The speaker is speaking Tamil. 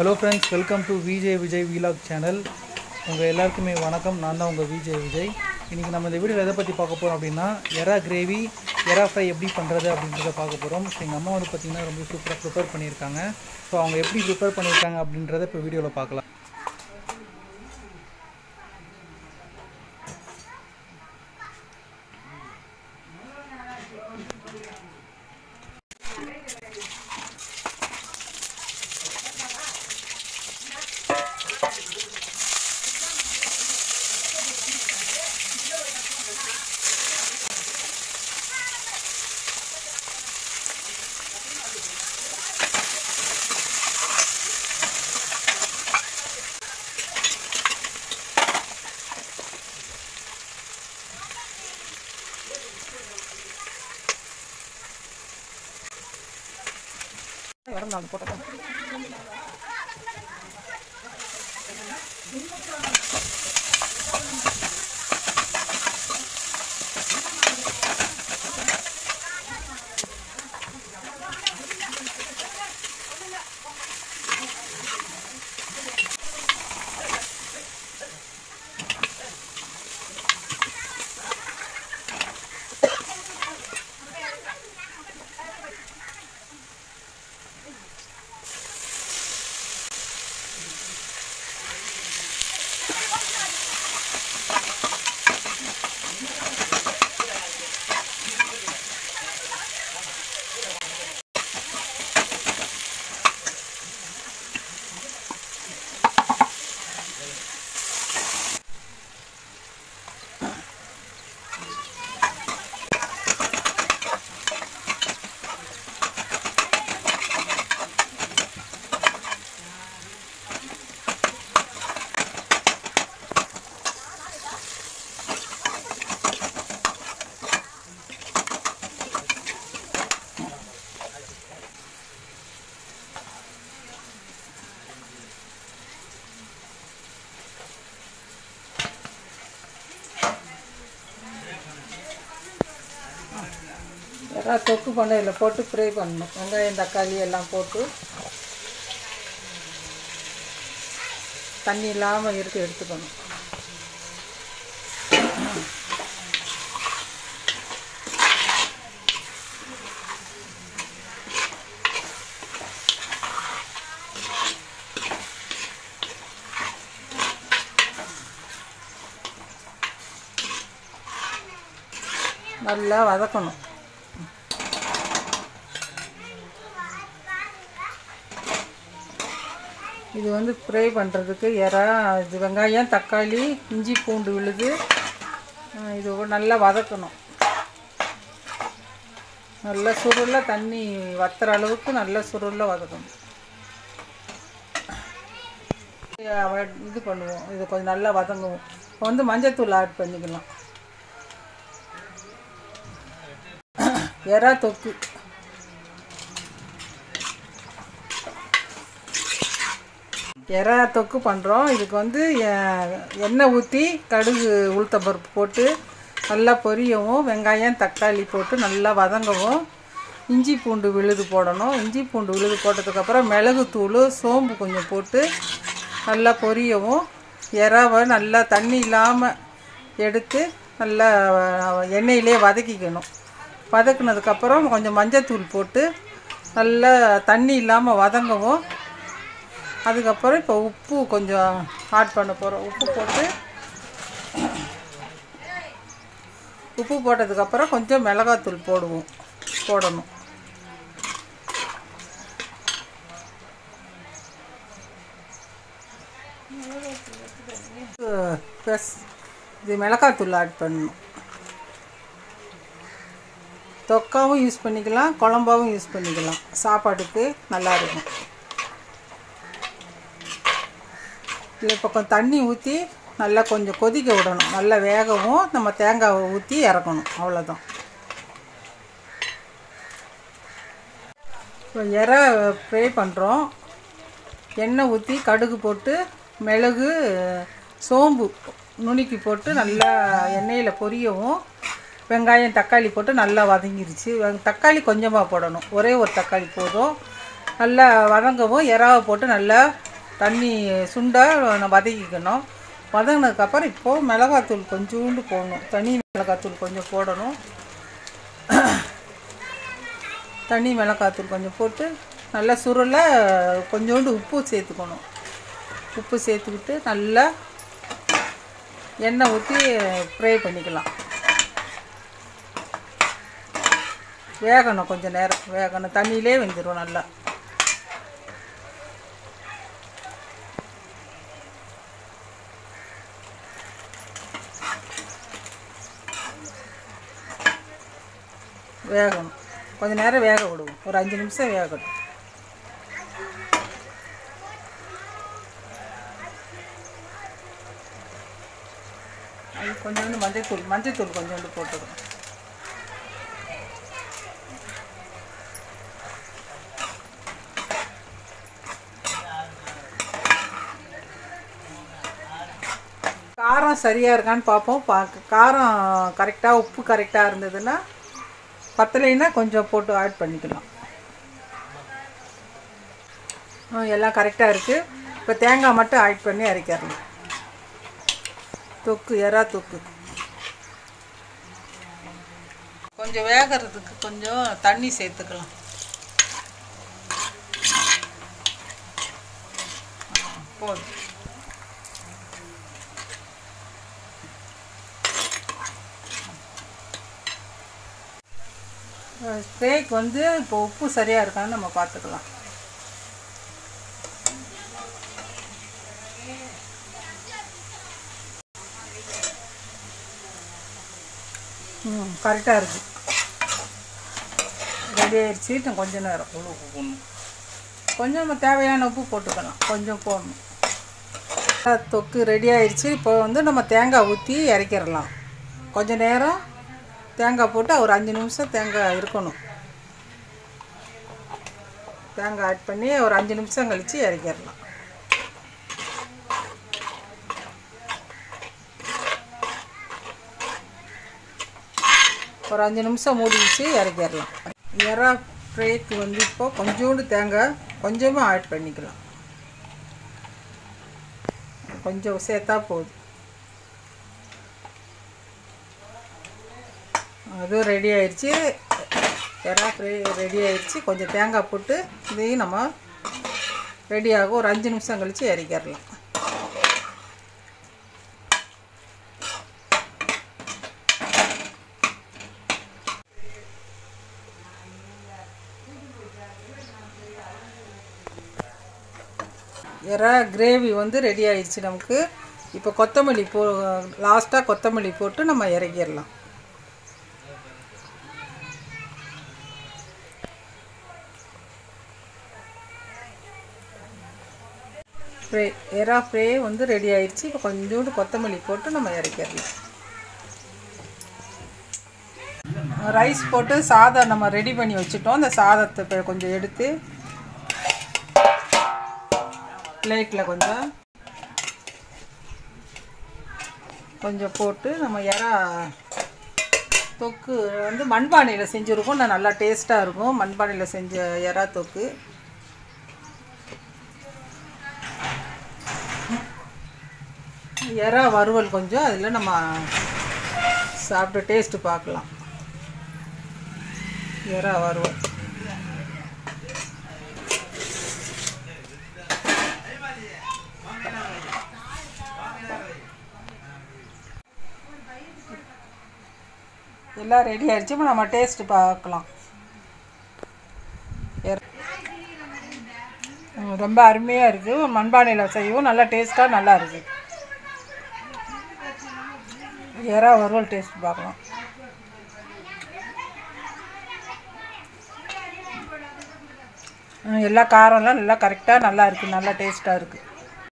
hello friends welcome to Vijay Vijay vlog channel உங்கள் எல்லாருக்குமே வணக்கம் நான் தான் உங்கள் விஜய் விஜய் இன்றைக்கி நம்ம இந்த வீடியோவில் எதை பற்றி பார்க்க போகிறோம் அப்படின்னா எறா கிரேவி எறா ஃப்ரை எப்படி பண்ணுறது அப்படின்றத பார்க்க போகிறோம் ஸோ எங்கள் அம்மா வந்து பார்த்திங்கன்னா ரொம்ப சூப்பராக ப்ரிப்பேர் பண்ணியிருக்காங்க ஸோ அவங்க எப்படி ப்ரிப்பேர் பண்ணியிருக்காங்க அப்படின்றத இப்போ வீடியோவில் பார்க்கலாம் எறா தொக்கு பண்ண இதில் போட்டு ஃப்ரை பண்ணணும் வெங்காயம் தக்காளி எல்லாம் போட்டு தண்ணி இல்லாமல் இருக்கு எடுத்துக்கணும் நல்லா வதக்கணும் இது வந்து ஃப்ரை பண்ணுறதுக்கு எறா இது வெங்காயம் தக்காளி இஞ்சி பூண்டு விழுது அஹ் இது கூட நல்லா வதக்கணும் நல்லா சுருள தண்ணி வத்துற அளவுக்கு நல்லா சுருள வதக்கணும் அஹ் இது பண்ணுவோம் இது கொஞ்சம் நல்லா வதங்குவோம் இப்போ வந்து மஞ்சத்தூள் ஆட் பண்ணிக்கலாம் எறா தொக்கு எறா தொக்கு பண்ணுறோம் இதுக்கு வந்து எ- எண்ணெய் ஊற்றி கடுகு உளுத்தம்பருப்பு போட்டு நல்லா பொரியவும் வெங்காயம் தக்காளி போட்டு நல்லா வதங்கவும் இஞ்சி பூண்டு விழுது போடணும் இஞ்சி பூண்டு விழுது போட்டதுக்கப்புறம் மிளகுத்தூள் சோம்பு கொஞ்சம் போட்டு நல்லா பொரியவும் எறாவை நல்லா தண்ணி இல்லாமல் எடுத்து நல்லா எண்ணெயிலே வதக்கிக்கணும் வதக்குனதுக்கப்புறம் கொஞ்சம் மஞ்சத்தூள் போட்டு நல்லா தண்ணி இல்லாமல் வதங்கவும் அதுக்கப்புறம் இப்போ உப்பு கொஞ்சம் ஆட் பண்ண போகிறோம் உப்பு போட்டு உப்பு போட்டதுக்கப்புறம் கொஞ்சம் மிளகாத்தூள் போடுவோம் போடணும் ப்ளஸ் இது மிளகாத்தூள் ஆட் பண்ணணும் தொக்காவும் யூஸ் பண்ணிக்கலாம் குழம்பாவும் யூஸ் பண்ணிக்கலாம் சாப்பாட்டுக்கு நல்லா இருக்கும் இதில் இப்போ கொஞ்சம் தண்ணி ஊற்றி நல்லா கொஞ்சம் கொதிக்க விடணும் நல்லா வேகவும் நம்ம தேங்காவை ஊற்றி இறக்கணும் அவ்வளோதான் இப்போ இறை ஃப்ரை பண்ணுறோம் எண்ணெய் ஊற்றி கடுகு போட்டு மிளகு சோம்பு நுணுக்கி போட்டு நல்லா எண்ணெயில் பொரியவும் வெங்காயம் தக்காளி போட்டு நல்லா வதங்கிருச்சு வெ- தக்காளி கொஞ்சமாக போடணும் ஒரே ஒரு தக்காளி போதும் நல்லா வதங்கவும் எறாவை போட்டு நல்லா தண்ணி சுண்டாக வதக்கிக்கணும் வதங்கினதுக்கப்புறம் இப்போது மிளகாத்தூள் கொஞ்சோண்டு போடணும் தனி மிளகாத்தூள் கொஞ்சம் போடணும் தனி மிளகாத்தூள் கொஞ்சம் போட்டு நல்லா சுருள கொஞ்சோண்டு உப்பு சேர்த்துக்கணும் உப்பு சேர்த்துக்கிட்டு நல்லா எண்ணெய் ஊற்றி ஃப்ரை பண்ணிக்கலாம் வேகணும் கொஞ்சம் நேரம் வேகணும் தண்ணியிலே வெந்துடும் நல்லா வேகணும் கொஞ்ச நேரம் வேக விடுவோம் ஒரு அஞ்சு நிமிஷம் வேகட்டும் அது கொஞ்சோண்டு மஞ்சத்தூள் மஞ்சத்தூள் கொஞ்சோண்டு போட்டுக்கணும் காரம் சரியாக இருக்கான்னு பார்ப்போம் பா காரம் கரெக்டாக உப்பு கரெக்டாக இருந்ததுன்னா பத்தலைன்னா கொஞ்சம் போட்டு ஆட் பண்ணிக்கலாம் ஆ, எல்லாம் கரெக்டாக இருக்குது இப்போ தேங்காய் மட்டும் ஆட் பண்ணி அரைக்கிறலாம் தொக்கு எறா தொக்கு கொஞ்சம் வேகிறதுக்கு கொஞ்சம் தண்ணி சேர்த்துக்கலாம் ஆ, போதும் ஸ்ப்ரேக்கு வந்து இப்போ உப்பு சரியாக இருக்கான்னு நம்ம பார்த்துக்கலாம் ம் கரெக்டாக இருக்குது ரெடி ஆயிடுச்சு இன்னும் கொஞ்ச நேரம் கொஞ்சம் நம்ம தேவையான உப்பு போட்டுக்கலாம் கொஞ்சம் போடணும் தொக்கு ரெடி ஆயிடுச்சு இப்போ வந்து நம்ம தேங்காய் ஊற்றி இறக்கிடலாம் கொஞ்ச நேரம் தேங்காய் போட்டு ஒரு அஞ்சு நிமிஷம் தேங்காய் இருக்கணும் தேங்காய் ஆட் பண்ணி ஒரு அஞ்சு நிமிஷம் கழித்து இறக்கிடலாம் ஒரு அஞ்சு நிமிஷம் மூடி வச்சு இறக்கிடலாம் எறா ஃப்ரைக்கு வந்து இப்போ கொஞ்சோண்டு தேங்காய் கொஞ்சமாக ஆட் பண்ணிக்கலாம் கொஞ்சம் சேர்த்தா போதும் அதுவும் ரெடி ஆயிடுச்சு எறா ஃப்ரை ரெடி ஆயிடுச்சு கொஞ்சம் தேங்காய் போட்டு இதையும் நம்ம ரெடியாகும் ஒரு அஞ்சு நிமிஷம் கழித்து இறக்கிடலாம் எறா கிரேவி வந்து ரெடி ஆயிடுச்சு நமக்கு இப்போ கொத்தமல்லி போ லாஸ்ட்டாக கொத்தமல்லி போட்டு நம்ம இறக்கிடலாம் ஃப்ரை எறா ஃப்ரை வந்து ரெடி ஆயிடுச்சு இப்போ கொஞ்சோண்டு கொத்தமல்லி போட்டு நம்ம இறக்கிடலாம் ரைஸ் போட்டு சாதம் நம்ம ரெடி பண்ணி வச்சுட்டோம் அந்த சாதத்தை இப்போ கொஞ்சம் எடுத்து பிளேட்டில் கொஞ்சம் கொஞ்சம் போட்டு நம்ம எறா தொக்கு வந்து மண்பானையில் செஞ்சுருக்கோம் நான் நல்லா டேஸ்ட்டாக இருக்கும் மண்பானையில் செஞ்ச எறா தொக்கு எறா வறுவல் கொஞ்சம் அதில் நம்ம சாப்பிட்டு டேஸ்ட்டு பார்க்கலாம் எறா வறுவல் எல்லாம் ரெடி ஆயிடுச்சு இப்போ நம்ம டேஸ்ட்டு பார்க்கலாம் எற- ம், ரொம்ப அருமையாக இருக்குது மண்பானையில் செய்யவும் நல்லா டேஸ்ட்டாக நல்லா இருக்குது எறா வறுவல் டேஸ்ட் பார்க்கலாம் ம், எல்லா காரம்லாம் நல்லா கரெக்டாக நல்லா இருக்குது நல்லா டேஸ்ட்டாக இருக்குது